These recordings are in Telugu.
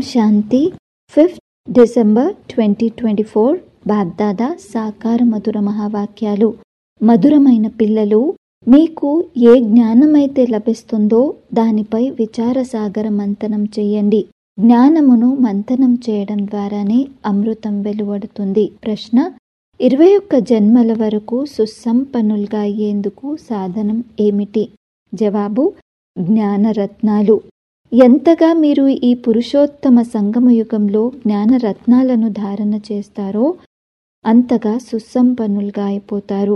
శాంతి fifth December twenty twenty four బాగ్దాదా సాకార మధుర మహావాక్యాలు మధురమైన పిల్లలు మీకు ఏ జ్ఞానమైతే లభిస్తుందో దానిపై విచారసాగర మంతనం చేయండి జ్ఞానమును మంతనం చేయడం ద్వారానే అమృతం వెలువడుతుంది ప్రశ్న ఇరవై ఒక్క జన్మల వరకు సుసంపన్నులుగా అయ్యేందుకు సాధనం ఏమిటి జవాబు జ్ఞానరత్నాలు ఎంతగా మీరు ఈ పురుషోత్తమ సంగమయుగంలో జ్ఞానరత్నాలను ధారణ చేస్తారో అంతగా సుసంపన్నులుగా అయిపోతారు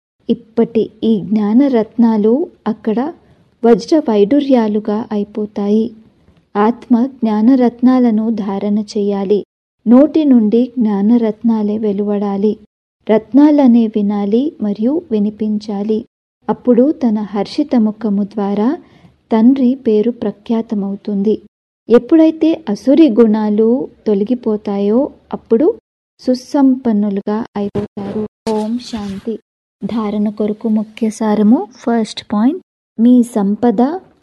ఇప్పటి ఈ జ్ఞానరత్నాలు అక్కడ వజ్ర వైడూర్యాలుగా అయిపోతాయి ఆత్మ జ్ఞానరత్నాలను ధారణ చేయాలి నోటి నుండి జ్ఞానరత్నాలే వెలువడాలి రత్నాలనే వినాలి మరియు వినిపించాలి అప్పుడు తన హర్షిత ముఖము ద్వారా తండ్రి పేరు ప్రఖ్యాతమవుతుంది ఎప్పుడైతే అసురి గుణాలు తొలగిపోతాయో అప్పుడు సుసంపన్నులుగా అయిపోతారు ఓం శాంతి ధారణ కొరకు ముఖ్య సారము ఫస్ట్ పాయింట్ మీ సంపద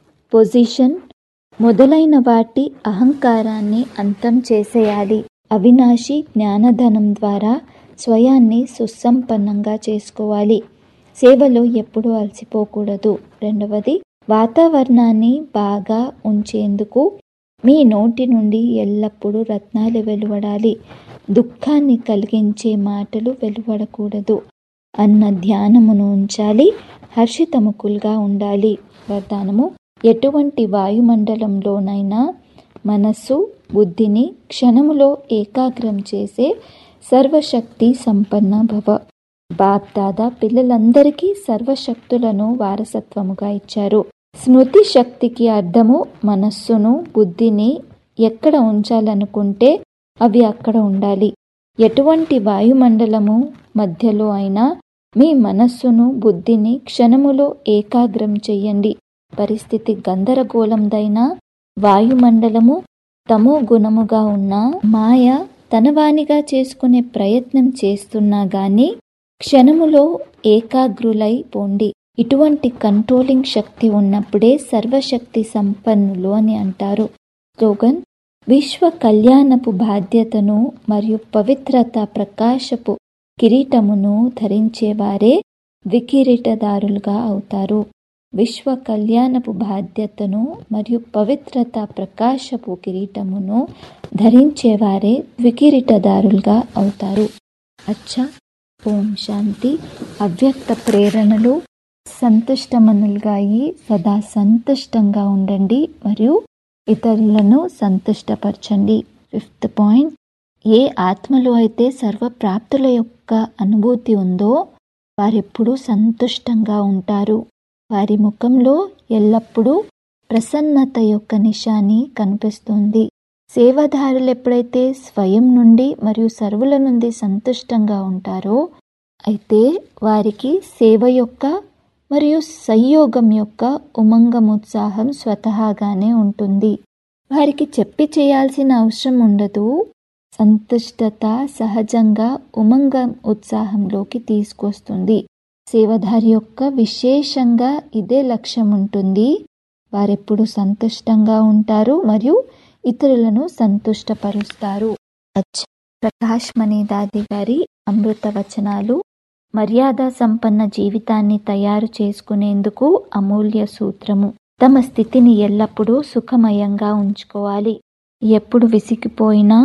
పొజిషన్ మొదలైన వాటి అహంకారాన్ని అంతం చేసేయాలి అవినాశి జ్ఞానధనం ద్వారా స్వయాన్ని సుసంపన్నంగా చేసుకోవాలి సేవలో ఎప్పుడూ అలసిపోకూడదు రెండవది వాతావరణాన్ని బాగా ఉంచేందుకు మీ నోటి నుండి ఎల్లప్పుడూ రత్నాలు వెలువడాలి దుఃఖాన్ని కలిగించే మాటలు వెలువడకూడదు అన్న ధ్యానమును ఉంచాలి హర్షితముకులుగా ఉండాలి వరదానము ఎటువంటి వాయుమండలంలోనైనా మనస్సు బుద్ధిని క్షణములో ఏకాగ్రం చేసే సర్వశక్తి సంపన్న భవ బాప్ దాదా పిల్లలందరికీ సర్వశక్తులను వారసత్వముగా ఇచ్చారు స్మృతి శక్తికి అర్థము మనస్సును బుద్ధిని ఎక్కడ ఉంచాలనుకుంటే అవి అక్కడ ఉండాలి ఎటువంటి వాయుమండలము మధ్యలో అయినా మీ మనస్సును బుద్ధిని క్షణములో ఏకాగ్రం చెయ్యండి పరిస్థితి గందరగోళందైనా వాయుమండలము తమో గుణముగా ఉన్న మాయ తనవానిగా చేసుకునే ప్రయత్నం చేస్తున్నా గాని క్షణములో ఏకాగ్రులై పోండి ఇటువంటి కంట్రోలింగ్ శక్తి ఉన్నప్పుడే సర్వశక్తి సంపన్నులు అని అంటారు స్లోగన్ విశ్వ కళ్యాణపు బాధ్యతను మరియు పవిత్రత ప్రకాశపు కిరీటమును ధరించేవారే వికిరీటదారులుగా అవుతారు విశ్వ కళ్యాణపు బాధ్యతను మరియు పవిత్రత ప్రకాశపు కిరీటమును ధరించేవారే వికిరీటదారులుగా అవుతారు అచ్చా ఓం శాంతి అవ్యక్త ప్రేరణలు సంతుష్టమనులుగా అయ్యి సదా సంతుష్టంగా ఉండండి మరియు ఇతరులను సంతుష్టపరచండి ఫిఫ్త్ పాయింట్ ఏ ఆత్మలో అయితే సర్వప్రాప్తుల యొక్క అనుభూతి ఉందో వారెప్పుడూ సంతుష్టంగా ఉంటారు వారి ముఖంలో ఎల్లప్పుడూ ప్రసన్నత యొక్క నిశాని కనిపిస్తుంది సేవాదారులు ఎప్పుడైతే స్వయం నుండి మరియు సర్వుల నుండి సంతుష్టంగా ఉంటారో అయితే వారికి సేవ యొక్క మరియు సంయోగం యొక్క ఉమంగముత్సాహం స్వతహాగానే ఉంటుంది వారికి చెప్పి చేయాల్సిన అవసరం ఉండదు సంతుష్టత సహజంగా ఉమంగం ఉత్సాహంలోకి తీసుకొస్తుంది సేవధారి యొక్క విశేషంగా ఇదే లక్ష్యం ఉంటుంది వారెప్పుడు సంతుష్టంగా ఉంటారు మరియు ఇతరులను సంతుష్టపరుస్తారు ప్రకాష్ మణి దాది గారి అమృత వచనాలు మర్యాద సంపన్న జీవితాన్ని తయారు చేసుకునేందుకు అమూల్య సూత్రము తమ స్థితిని ఎల్లప్పుడూ సుఖమయంగా ఉంచుకోవాలి ఎప్పుడు విసిగిపోయినా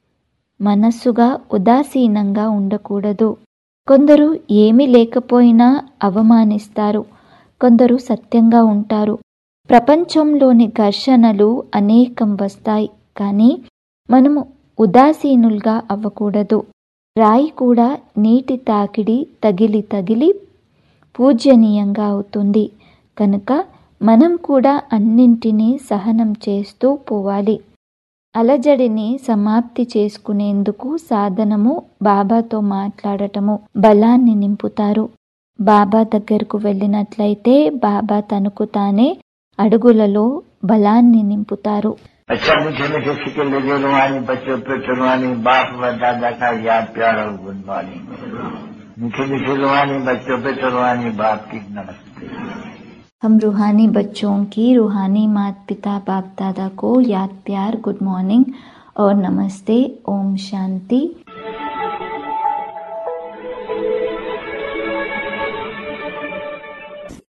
మనస్సుగా ఉదాసీనంగా ఉండకూడదు కొందరు ఏమీ లేకపోయినా అవమానిస్తారు కొందరు సత్యంగా ఉంటారు ప్రపంచంలోని ఘర్షణలు అనేకం వస్తాయి కానీ మనము ఉదాసీనులుగా అవ్వకూడదు రాయి కూడా నీటి తాకిడి తగిలి తగిలి పూజ్యనీయంగా అవుతుంది కనుక మనం కూడా అన్నింటినీ సహనం చేస్తూ పోవాలి అలజడిని సమాప్తి చేసుకునేందుకు సాధనము బాబాతో మాట్లాడటము బలాన్ని నింపుతారు బాబా దగ్గరకు వెళ్ళినట్లయితే బాబా తనకు తానే అడుగులలో బలాన్ని నింపుతారు अच्छा मीठे मीठे सिक्के लगे रुहानी बच्चों पे चुनवानी बाप व दादा का याद प्यार और गुड मॉर्निंग मीठे मीठे रुहानी बच्चों पे चुनवानी बाप की नमस्ते हम रूहानी बच्चों की रूहानी माता पिता बाप दादा को याद प्यार गुड मॉर्निंग और नमस्ते ओम शांति